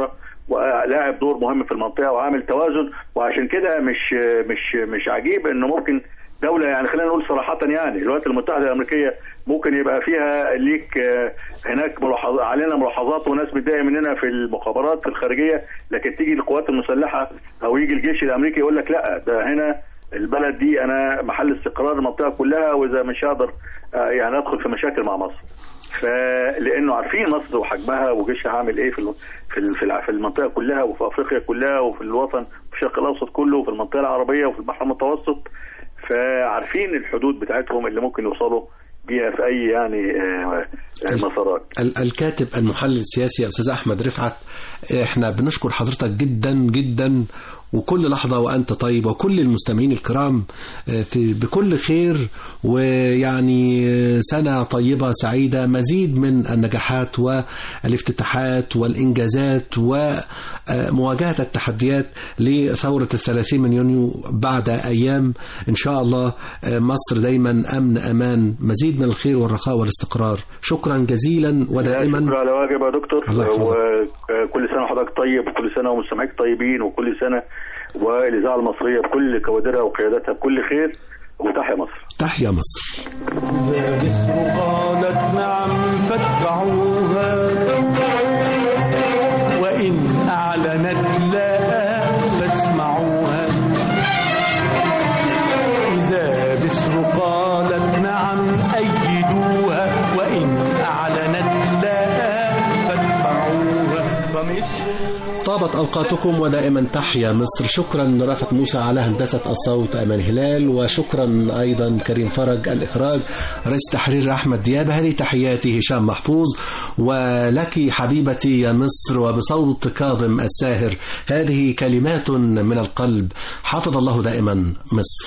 ولاعب دور مهم في المنطقه وعامل توازن وعشان كده مش مش مش عجيب انه ممكن دولة يعني خلينا نقول صراحة يعني الولايات المتحدة الأمريكية ممكن يبقى فيها ليك آه، هناك ملاحظ علينا ملاحظات وناس متضايقة مننا في المخابرات في الخارجية لكن تيجي القوات المسلحة أو يجي الجيش الأمريكي يقول لك لا ده هنا البلد دي أنا محل استقرار المنطقة كلها وإذا مش هقدر آه، يعني أدخل في مشاكل مع مصر فلانه عارفين مصر وحجمها وجيشها عامل ايه في ال- في ال- في الع- في المنطقه كلها وفي افريقيا كلها وفي الوطن في الشرق الاوسط كله وفي المنطقه العربيه وفي البحر المتوسط فعارفين الحدود بتاعتهم اللي ممكن يوصلوا بيها في اي يعني آه، آه، مسارات ال- الكاتب المحلل السياسي يا أستاذ أحمد رفعت احنا بنشكر حضرتك جدا جدا وكل لحظة وأنت طيب وكل المستمعين الكرام آه، في بكل خير ويعني آه، سنة طيبة سعيدة مزيد من النجاحات والافتتاحات والإنجازات ومواجهة التحديات لثورة الثلاثين من يونيو بعد أيام إن شاء الله آه، مصر دايما أمن أمان مزيد من الخير والرخاء والاستقرار شكرا جزيلا ودائما شكرا على واجب يا دكتور الله يحفظك. وكل سنه وحضرتك طيب وكل سنه ومستمعيك طيبين وكل سنه والاذاعه المصريه بكل كوادرها وقياداتها بكل خير وتحيا مصر تحيا مصر مصر قالت نعم فاتبعوها وإن أعلنت لا فاسمعوها إذا مصر قالت نعم أيدوها وإن أعلنت لا فاتبعوها فمصر طابت أوقاتكم ودائما تحيا مصر شكرا رافت موسى على هندسة الصوت أمان هلال وشكرا أيضا كريم فرج الإخراج رئيس تحرير أحمد دياب هذه تحياتي هشام محفوظ ولك حبيبتي يا مصر وبصوت كاظم الساهر هذه كلمات من القلب حفظ الله دائما مصر